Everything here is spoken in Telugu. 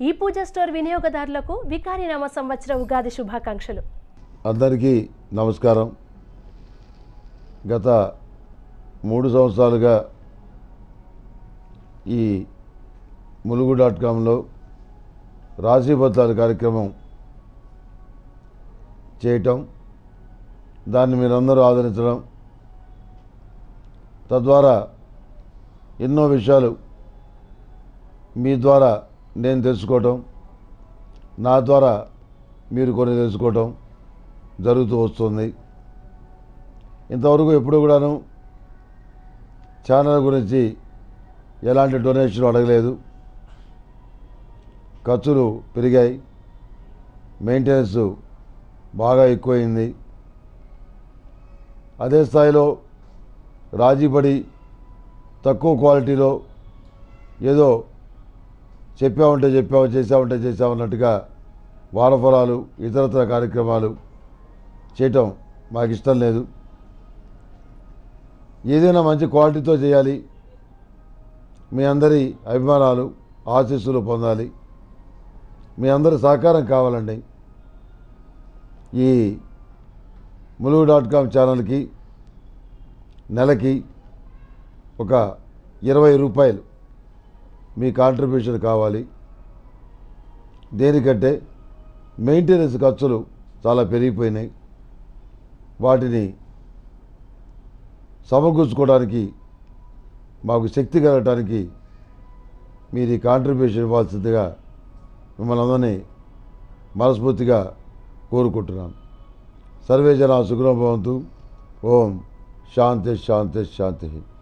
ఈ పూజ స్టోర్ వినియోగదారులకు వికారినామ సంవత్సర ఉగాది శుభాకాంక్షలు అందరికీ నమస్కారం గత మూడు సంవత్సరాలుగా ఈ ములుగు డాట్ కామ్లో రాశిబద్ధాల కార్యక్రమం చేయటం దాన్ని మీరందరూ ఆదరించడం తద్వారా ఎన్నో విషయాలు మీ ద్వారా నేను తెలుసుకోవటం నా ద్వారా మీరు కొన్ని తెలుసుకోవటం జరుగుతూ వస్తుంది ఇంతవరకు ఎప్పుడు కూడాను ఛానల్ గురించి ఎలాంటి డొనేషన్ అడగలేదు ఖర్చులు పెరిగాయి మెయింటెనెన్స్ బాగా ఎక్కువైంది అదే స్థాయిలో రాజీపడి తక్కువ క్వాలిటీలో ఏదో చెప్పామంటే చెప్పాము చేసామంటే చేసామన్నట్టుగా వారఫలాలు ఇతరత్ర కార్యక్రమాలు చేయటం మాకు ఇష్టం లేదు ఏదైనా మంచి క్వాలిటీతో చేయాలి మీ అందరి అభిమానాలు ఆశీస్సులు పొందాలి మీ అందరి సహకారం కావాలండి ఈ ములుగు డాట్ కామ్ ఛానల్కి నెలకి ఒక ఇరవై రూపాయలు మీ కాంట్రిబ్యూషన్ కావాలి దేనికంటే మెయింటెనెన్స్ ఖర్చులు చాలా పెరిగిపోయినాయి వాటిని సమకూర్చుకోవడానికి మాకు శక్తి కలగటానికి మీరు ఈ కాంట్రిబ్యూషన్ ఇవ్వాల్సిందిగా మిమ్మల్ని అందరినీ మనస్ఫూర్తిగా కోరుకుంటున్నాను సర్వే జన సుఖభవంతు ఓం శాంతి శాంతి శాంతి